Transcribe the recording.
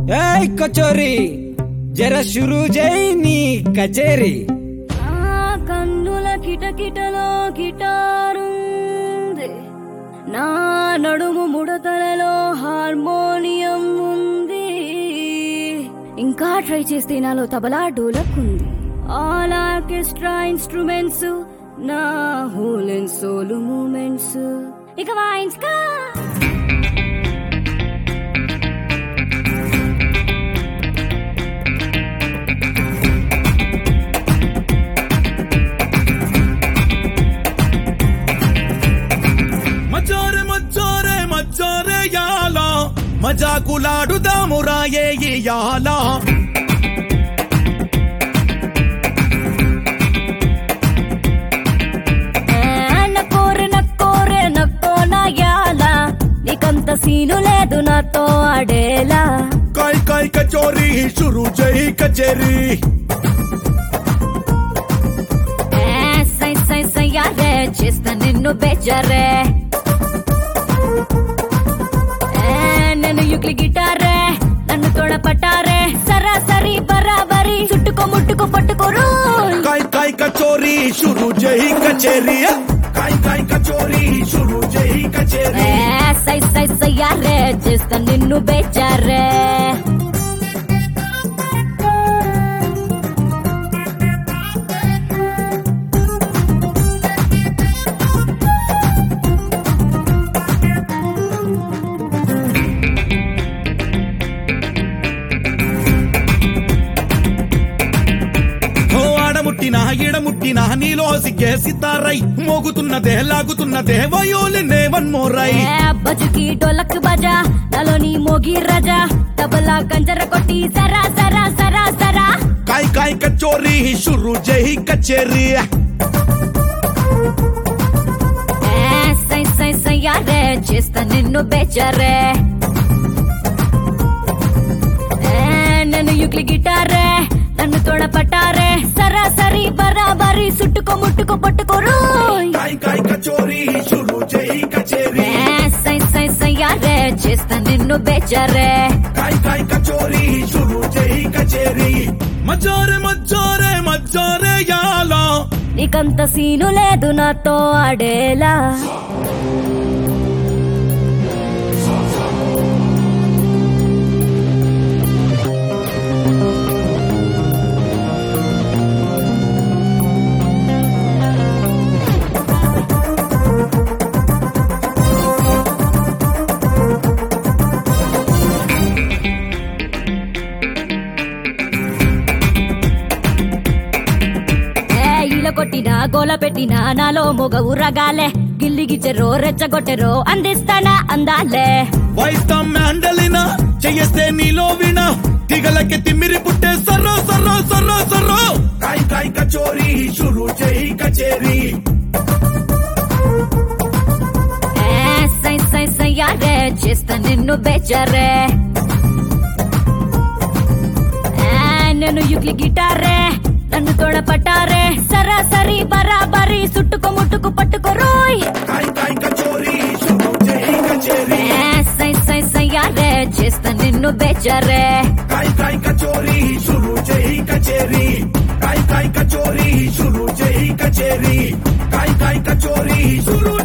ఏయ్ కచోరీ జర షురూ జై నీ కచేరీ ఆ కన్నుల కిటకిటలో గిటారుంది నా నడుము ముడతలలో హార్మోనియం ఉంది ఇంకా ట్రై చేస్తే నాలో తబలా డోలకుంది ఆల్ ఆర్కెస్ట్రా ఇన్స్ట్రుమెంట్స్ నా హోల్ అండ్ సోలు మూమెంట్స్ ఇక వాయించుకా మజారే మజ్జారే మజ్జారే యాల మజాకులాడుదాము రాయే ఈ యాల నక్కోరే నక్కోరే నక్కో నాయాల నీకంత సీను లేదు నాతో ఆడేలా కాయ్ కాయ్ కచోరీ షురు జై కచేరీ ఏ, సై సై సయ్యారే చేస్తా నిన్ను బెజరే ఏ, నేను యుక్లి గిటారే నన్ను తోడ పట్టారే సరాసరి బరాబరి చుట్టుకో ముట్టుకో పట్టుకోరు కాయ్ కాయ్ కచోరీ షురు జై కచేరీ కాయ్ కాయ్ కచోరీ షురు జై కచేరీ ఏ, సై సై సయ్యారే చేస్తా నిన్ను బెజరే ఓ ఆడముట్టినా ఈడముట్టినా నీలో సిగ్గే సితారై మోగుతున్నదే లాగుతున్నదే వయోలినే వన్మోరై ఏ బజుకి డోలక్ బజా నలోని మోగి రజా తబలా కంజర కొట్టి సరా సరా సరా సరా కాయ్ కాయ్ కచోరీ షురు జై కచేరీ ఏ సై సై సయ్యారే చేస్తా నిన్ను బెచరే ఏ నేను యుక్లి గిటారే నన్ను తోడ పట్టారే సరాసరి బరాబరి చుట్టుకో ముట్టుకో పట్టుకోరు కాయ్ కాయ్ కచోరీ షురు జై కచేరీ ఏ సై సై సయ్యారే చేస్తా నిన్ను బెచరే కాయ్ కాయ్ కచోరీ షురు జై కచేరీ మజారే మజ్జారే మజ్జారే యాల నీకంత సీను లేదు నాతో ఆడేలా ఏ ఈల కొట్టినా గోల పెట్టినా నాలో మొగ ఉరగాలే గిల్లిగిచెరో రెచ్చగొట్టెరో అందిస్తానా అందాలే వైట్ మ్యాండలినా చెయ్యేస్తే నీలో వినా దిగలకి తిమ్మిరి పుట్టే సర్రో సర్రో సర్రో సర్రో కాయ్ కాయ్ కచోరీ షురు జై కచేరీ ఏ సై సై సయ్యారే చేస్తా నిన్ను బెచరే ఏ నేను యుక్లి గిటారే నన్ను తోడ పట్టారే సరాసరి బరాబరి చుట్టుకో ముట్టుకు పట్టుకోరోయ్ కాయ్ కాయ్ కచోరీ షురు జై కచేరీ ఏ సై సై సయ్యారే చేస్తా నిన్ను బెచరే కాయ్ కాయ్ కచోరీ షురు జై కచేరీ కాయ్ కాయ్ కచోరీ షురు జై కచేరీ కాయ్ కాయ్ కచోరీ షురు